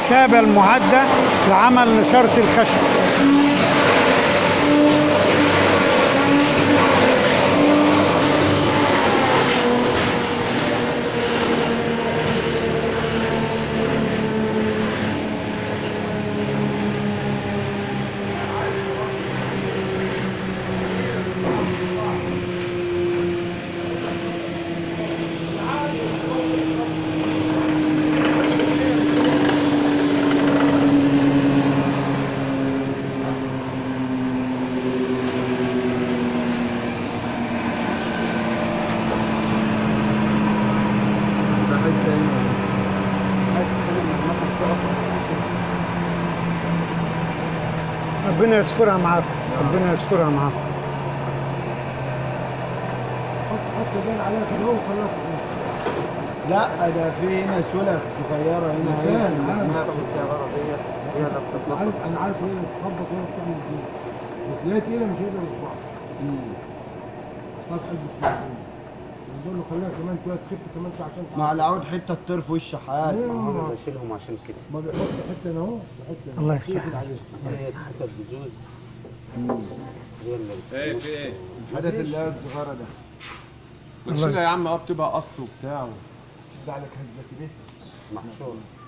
الخشابة المعدة لعمل نشارة الخشب ربنا يسترها معاكم ربنا يسترها معاكم لا ده في هنا سلف صغيره هنا هي عارف انا عارف هي اللي بتخبط وهي بتعمل ازاي وتلاقي تقيله مش هيقدر يصبحها خلاص قلب السكين نقول له خليها كمان شويه تخف كمان شويه عشان مع العود حته طير في وش حياتي ما بشيلهم عشان كده ما بيحط حته هنا اهو بحط الله يفتح يقفل عليه هي حتى الجزوز هي اللي ايه في ايه؟ حته اللي هي الصغيره ده بتشيلها يا عم اه بتبقى قص وبتاع شد عليك هزه كده محشور